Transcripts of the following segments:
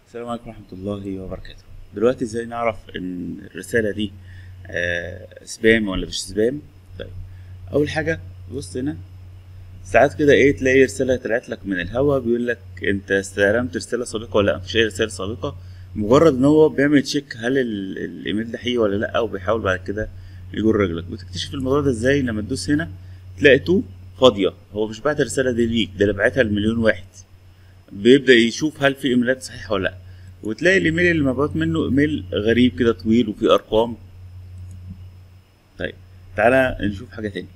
السلام عليكم ورحمة الله وبركاته دلوقتي ازاي نعرف ان الرسالة دي آه سبام ولا مش سبام طيب اول حاجة بص هنا ساعات كده ايه تلاقي رسالة طلعت لك من الهوا بيقول لك انت استلمت رسالة سابقة ولا لا مفيش اي رسالة سابقة مجرد ان هو بيعمل تشيك هل ال- الايميل ده حقيقي ولا لا وبيحاول بعد كده يجر رجلك بتكتشف الموضوع ده ازاي لما تدوس هنا تلاقي تو فاضية هو مش بعت الرسالة دي ليك ده اللي بعتها لمليون واحد بيبدأ يشوف هل في ايميلات صحيحة ولا لا وتلاقي الايميل اللي مبعوت منه ايميل غريب كده طويل وفيه ارقام طيب تعالى نشوف حاجة تاني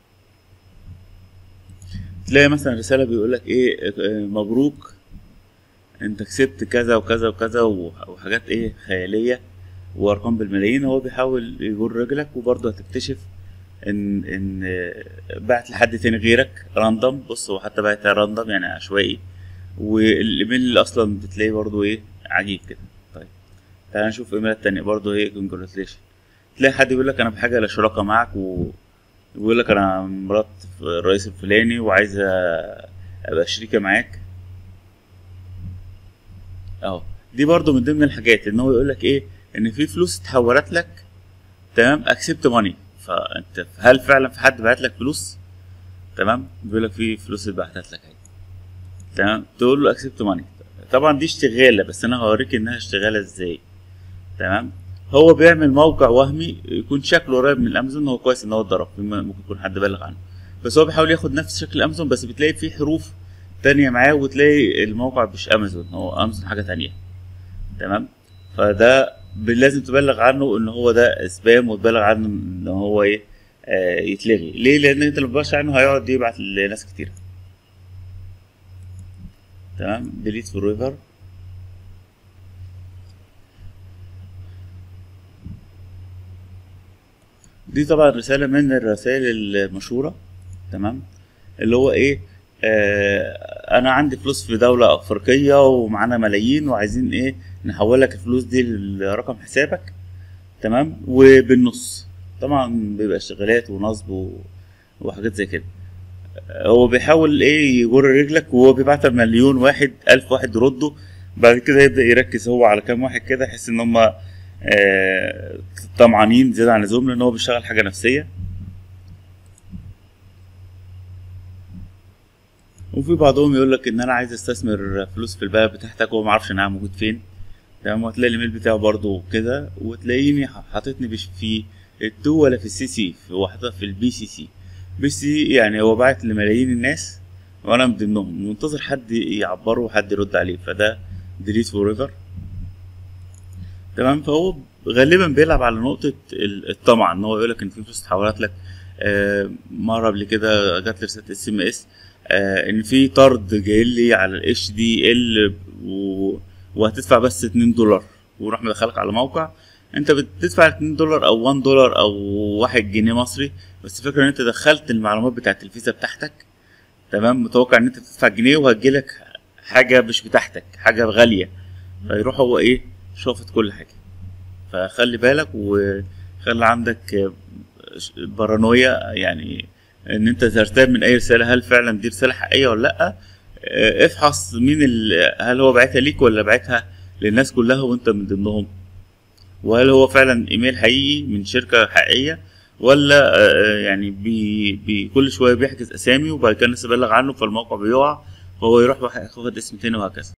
تلاقي مثلا رسالة بيقول لك ايه آه، مبروك انت كسبت كذا وكذا وكذا وح- وحاجات ايه خيالية وارقام بالملايين هو بيحاول يجر رجلك وبرضه هتكتشف ان ان آه، بعت لحد تاني غيرك راندوم بص هو حتى بعت راندوم يعني عشوائي والايميل اللي اصلا بتلاقيه برضه ايه عجيب كده طيب تعال نشوف ايميلات تانية برضه ايه كونجراتيليشن تلاقي حد يقول لك انا بحاجة لشراكة معك و ويقول لك انا مرات الرئيس الفلاني وعايز ابقى شريكة معاك اهو دي برضو من ضمن الحاجات ان هو يقول لك ايه ان في فلوس اتحولت لك تمام اكسبت ماني فانت هل فعلا في حد بعت لك فلوس تمام بيقول لك في فلوس اتبعتت لك اهي تمام تقول له اكسبت ماني طبعا دي اشتغاله بس انا هوريك انها اشتغاله ازاي تمام هو بيعمل موقع وهمي يكون شكله قريب من الامازون هو كويس ان هو اتضرب ممكن يكون حد بلغ عنه بس هو بيحاول ياخد نفس شكل امازون بس بتلاقي فيه حروف تانية معاه وتلاقي الموقع مش امازون هو امازون حاجة تانية تمام فده ب- لازم تبلغ عنه ان هو ده سبام وتبلغ عنه ان هو ايه آه يتلغي ليه لان انت لو مبلغش عنه هيقعد يبعت لناس كتير تمام ديليت فور ايفر دي طبعا رسالة من الرسائل المشهورة تمام اللي هو ايه آه انا عندي فلوس في دولة افريقية ومعانا ملايين وعايزين ايه نحولك الفلوس دي لرقم حسابك تمام وبالنص طبعا بيبقى اشتغالات ونصب و... وحاجات زي كده آه، هو بيحاول ايه يجر رجلك وهو بيبعت مليون واحد الف واحد يردوا بعد كده يبدأ يركز هو على كام واحد كده يحس ان هم آه طمعانين زيادة عن اللزوم لان هو بيشتغل حاجة نفسية وفي بعضهم يقول لك ان انا عايز استثمر فلوس في البلد بتاعتك وهو ما اعرفش انها موجود فين تمام وهتلاقي الايميل بتاعه برضو كده وتلاقيني حاططني مش في التو ولا في السي سي هو حاططها في البي سي سي بي سي يعني هو باعت لملايين الناس وانا من ضمنهم منتظر حد يعبره وحد يرد عليه فده ديليت فور ايفر تمام فهو غالبا بيلعب على نقطة ال- الطمع ان هو يقول لك ان في فلوس اتحولت لك آه، مرة قبل كده جات لي رسالة اس ام اس ان في طرد جاي لي على الاتش دي ال وهتدفع بس 2 دولار ويروح مدخلك على موقع انت بتدفع 2 دولار او 1 دولار او 1 جنيه مصري بس الفكرة ان انت دخلت المعلومات بتاعت الفيزا بتاعتك تمام متوقع ان انت تدفع جنيه وهتجيلك حاجة مش بتاعتك حاجة غالية فيروح هو ايه شافت كل حاجة فخلي بالك وخلي عندك آه، بارانويا يعني ان انت ترتاب من اي رساله هل فعلا دي رساله حقيقيه ولا لا آه، افحص مين ال- هل هو باعتها ليك ولا باعتها للناس كلها وانت من ضمنهم وهل هو فعلا ايميل حقيقي من شركه حقيقيه ولا آه، يعني بي بي كل شويه بيحجز اسامي وبعد كده الناس تبلغ عنه فالموقع بيقع فهو يروح واخد اسم تاني وهكذا